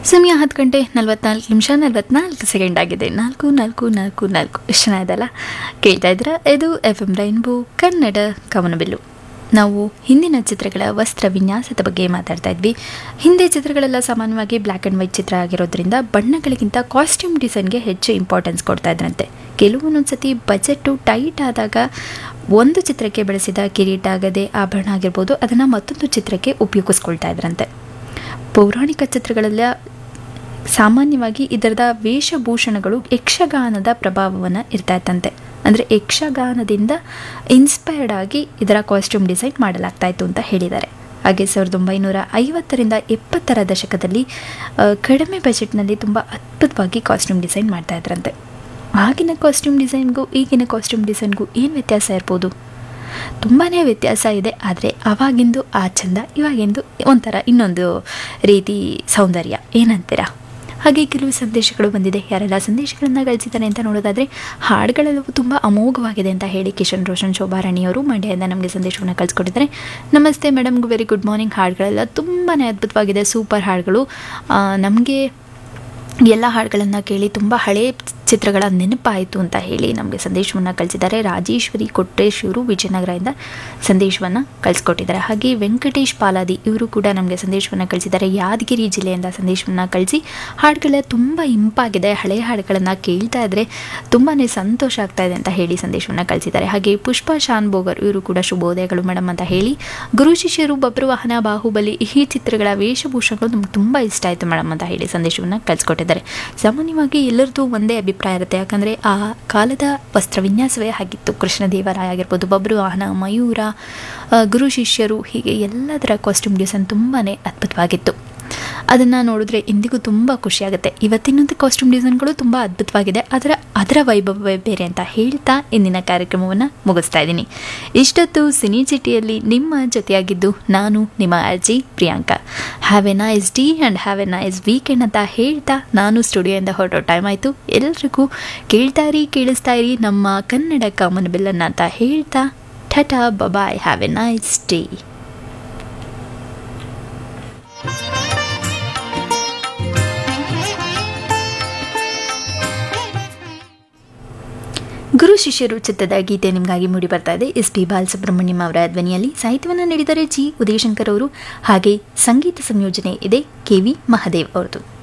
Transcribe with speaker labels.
Speaker 1: ಸಮಯ ಹತ್ತು ಗಂಟೆ ನಲ್ವತ್ನಾಲ್ಕು ನಿಮಿಷ ನಲ್ವತ್ನಾಲ್ಕು ಸೆಕೆಂಡ್ ಆಗಿದೆ ನಾಲ್ಕು ನಾಲ್ಕು ನಾಲ್ಕು ನಾಲ್ಕು ಎಷ್ಟು ಚೆನ್ನಾಗಿದೆಲ್ಲ ಕೇಳ್ತಾ ಇದ್ದೀರಾ ಇದು ಎಫ್ ಎಂ ರೈನ್ಬೋ ಕನ್ನಡ ಕವನಬಿಲ್ಲು ನಾವು ಹಿಂದಿನ ಚಿತ್ರಗಳ ವಸ್ತ್ರ ವಿನ್ಯಾಸದ ಬಗ್ಗೆ ಮಾತಾಡ್ತಾ ಇದ್ವಿ ಹಿಂದೆ ಚಿತ್ರಗಳೆಲ್ಲ ಸಾಮಾನ್ಯವಾಗಿ ಬ್ಲ್ಯಾಕ್ ಆ್ಯಂಡ್ ವೈಟ್ ಚಿತ್ರ ಆಗಿರೋದ್ರಿಂದ ಬಣ್ಣಗಳಿಗಿಂತ ಕಾಸ್ಟ್ಯೂಮ್ ಡಿಸೈನ್ಗೆ ಹೆಚ್ಚು ಇಂಪಾರ್ಟೆನ್ಸ್ ಕೊಡ್ತಾ ಇದ್ರಂತೆ ಕೆಲವೊಂದೊಂದು ಸತಿ ಬಜೆಟ್ಟು ಟೈಟ್ ಆದಾಗ ಒಂದು ಚಿತ್ರಕ್ಕೆ ಬಳಸಿದ ಕಿರೀಟ ಆಗದೆ ಆಭರಣ ಆಗಿರ್ಬೋದು ಅದನ್ನು ಮತ್ತೊಂದು ಚಿತ್ರಕ್ಕೆ ಉಪಯೋಗಿಸ್ಕೊಳ್ತಾ ಇದ್ರಂತೆ ಪೌರಾಣಿಕ ಚಿತ್ರಗಳೆಲ್ಲ ಸಾಮಾನ್ಯವಾಗಿ ಇದರದ ವೇಷಭೂಷಣಗಳು ಯಕ್ಷಗಾನದ ಪ್ರಭಾವವನ್ನು ಇರ್ತಾ ಇತ್ತಂತೆ ಅಂದರೆ ಯಕ್ಷಗಾನದಿಂದ ಇನ್ಸ್ಪೈರ್ಡ್ ಆಗಿ ಇದರ ಕಾಸ್ಟ್ಯೂಮ್ ಡಿಸೈನ್ ಮಾಡಲಾಗ್ತಾ ಇತ್ತು ಅಂತ ಹೇಳಿದ್ದಾರೆ ಹಾಗೆ ಸಾವಿರದ ಒಂಬೈನೂರ ಐವತ್ತರಿಂದ ಎಪ್ಪತ್ತರ ದಶಕದಲ್ಲಿ ಆ, ಕಡಿಮೆ ಬಜೆಟ್ನಲ್ಲಿ ತುಂಬ ಅದ್ಭುತವಾಗಿ ಕಾಸ್ಟ್ಯೂಮ್ ಡಿಸೈನ್ ಮಾಡ್ತಾ ಇದ್ರಂತೆ ಆಗಿನ ಕಾಸ್ಟ್ಯೂಮ್ ಡಿಸೈನ್ಗೂ ಈಗಿನ ಕಾಸ್ಟ್ಯೂಮ್ ಡಿಸೈನ್ಗೂ ಏನು ವ್ಯತ್ಯಾಸ ಇರ್ಬೋದು ತುಂಬಾ ವ್ಯತ್ಯಾಸ ಇದೆ ಆದರೆ ಅವಾಗಿಂದು ಆ ಚಂದ ಇವಾಗಿಂದು ಒಂಥರ ಇನ್ನೊಂದು ರೀತಿ ಸೌಂದರ್ಯ ಏನಂತೀರಾ ಹಾಗೆ ಕೆಲವು ಸಂದೇಶಗಳು ಬಂದಿದೆ ಯಾರೆಲ್ಲ ಸಂದೇಶಗಳನ್ನು ಗಳಿಸಿದ್ದಾರೆ ಅಂತ ನೋಡೋದಾದರೆ ಹಾಡುಗಳೆಲ್ಲವೂ ತುಂಬ ಅಮೋಘವಾಗಿದೆ ಅಂತ ಹೇಳಿ ಕಿಶನ್ ರೋಷನ್ ಶೋಭಾರಾಣಿಯವರು ಮಂಡ್ಯದಿಂದ ನಮಗೆ ಸಂದೇಶವನ್ನು ಕಳಿಸ್ಕೊಟ್ಟಿದ್ದಾರೆ ನಮಸ್ತೆ ಮೇಡಮ್ಗೂ ವೆರಿ ಗುಡ್ ಮಾರ್ನಿಂಗ್ ಹಾಡುಗಳೆಲ್ಲ ತುಂಬಾ ಅದ್ಭುತವಾಗಿದೆ ಸೂಪರ್ ಹಾಡುಗಳು ನಮಗೆ ಎಲ್ಲ ಹಾಡುಗಳನ್ನು ಕೇಳಿ ತುಂಬ ಹಳೆ ಚಿತ್ರಗಳ ನೆನಪಾಯಿತು ಅಂತ ಹೇಳಿ ನಮಗೆ ಸಂದೇಶವನ್ನು ಕಳಿಸಿದ್ದಾರೆ ರಾಜೇಶ್ವರಿ ಕೊಟ್ರೇಶ್ ಇವರು ವಿಜಯನಗರದಿಂದ ಸಂದೇಶವನ್ನು ಕಳಿಸ್ಕೊಟ್ಟಿದ್ದಾರೆ ಹಾಗೆ ವೆಂಕಟೇಶ್ ಪಾಲಾದಿ ಇವರು ಕೂಡ ನಮಗೆ ಸಂದೇಶವನ್ನು ಕಳಿಸಿದ್ದಾರೆ ಯಾದಗಿರಿ ಜಿಲ್ಲೆಯಿಂದ ಸಂದೇಶವನ್ನು ಕಳಿಸಿ ಹಾಡುಗಳೆಲ್ಲ ತುಂಬ ಇಂಪಾಗಿದೆ ಹಳೆ ಹಾಡುಗಳನ್ನು ಕೇಳ್ತಾ ಇದ್ದರೆ ತುಂಬಾ ಸಂತೋಷ ಆಗ್ತಾ ಇದೆ ಅಂತ ಹೇಳಿ ಸಂದೇಶವನ್ನು ಕಳಿಸಿದ್ದಾರೆ ಹಾಗೆ ಪುಷ್ಪಾ ಶಾನ್ ಬೋಗರ್ ಇವರು ಕೂಡ ಶುಭೋದಯಗಳು ಮೇಡಮ್ ಅಂತ ಹೇಳಿ ಗುರು ಶಿಷ್ಯರು ಬಬ್ರು ವಾಹನ ಬಾಹುಬಲಿ ಈ ಚಿತ್ರಗಳ ವೇಷಭೂಷಣಗಳು ನಮ್ಗೆ ತುಂಬ ಇಷ್ಟ ಆಯಿತು ಮೇಡಮ್ ಅಂತ ಹೇಳಿ ಸಂದೇಶವನ್ನು ಕಳಿಸ್ಕೊಟ್ಟಿದ್ದಾರೆ ಸಾಮಾನ್ಯವಾಗಿ ಎಲ್ಲರದ್ದು ಒಂದೇ ಅಭಿಪ್ರಾಯ ಇರುತ್ತೆ ಯಾಕಂದರೆ ಆ ಕಾಲದ ವಸ್ತ್ರ ವಿನ್ಯಾಸವೇ ಆಗಿತ್ತು ಕೃಷ್ಣದೇವರಾಯ ಆಗಿರ್ಬೋದು ಬಬ್ರು ವಾಹನ ಮಯೂರ ಆ, ಗುರು ಶಿಷ್ಯರು ಹೀಗೆ ಎಲ್ಲದರ ಕಾಸ್ಟ್ಯೂಮ್ ಡಿಸೈನ್ ತುಂಬಾ ಅದ್ಭುತವಾಗಿತ್ತು ಅದನ್ನು ನೋಡಿದ್ರೆ ಇಂದಿಗೂ ತುಂಬ ಖುಷಿಯಾಗುತ್ತೆ ಇವತ್ತಿನಂತೆ ಕಾಸ್ಟ್ಯೂಮ್ ಡಿಸೈನ್ಗಳು ತುಂಬ ಅದ್ಭುತವಾಗಿದೆ ಅದರ ಅದರ ವೈಭವವೇ ಬೇರೆ ಅಂತ ಹೇಳ್ತಾ ಇಂದಿನ ಕಾರ್ಯಕ್ರಮವನ್ನು ಮುಗಿಸ್ತಾ ಇದ್ದೀನಿ ಇಷ್ಟೊತ್ತು ಸಿನಿ ಚಿಟಿಯಲ್ಲಿ ನಿಮ್ಮ ಜೊತೆಯಾಗಿದ್ದು ನಾನು ನಿಮ್ಮ RJ Priyanka have a nice day and have a nice weekend ಅಂತ ಹೇಳ್ತಾ ನಾನು ಸ್ಟುಡಿಯೋಯಿಂದ ಹೊರಟೋ ಟೈಮ್ ಆಯಿತು ಎಲ್ರಿಗೂ ಕೇಳ್ತಾ ಇರಿ ಕೇಳಿಸ್ತಾ ಇರಿ ನಮ್ಮ ಕನ್ನಡ ಕಾಮನ್ ಬಿಲ್ಲನ್ನು ಅಂತ ಹೇಳ್ತಾ ಠಟಾ ಬಬಾಯ್ have a nice day Guru Shishyaru ಚಿತ್ರದ ಗೀತೆ ನಿಮಗಾಗಿ ಮೂಡಿ ಬರ್ತಾ ಇದೆ ಎಸ್ ಪಿ ಬಾಲಸುಬ್ರಹ್ಮಣ್ಯಂ ಅವರ ಧ್ವನಿಯಲ್ಲಿ ಸಾಹಿತ್ಯವನ್ನು ನೀಡಿದರೆ ಜಿ ಉದಯಶಂಕರ್ ಅವರು ಹಾಗೆ ಸಂಗೀತ ಸಂಯೋಜನೆ ಇದೆ ಕೆ ವಿ ಮಹದೇವ್ ಅವರದು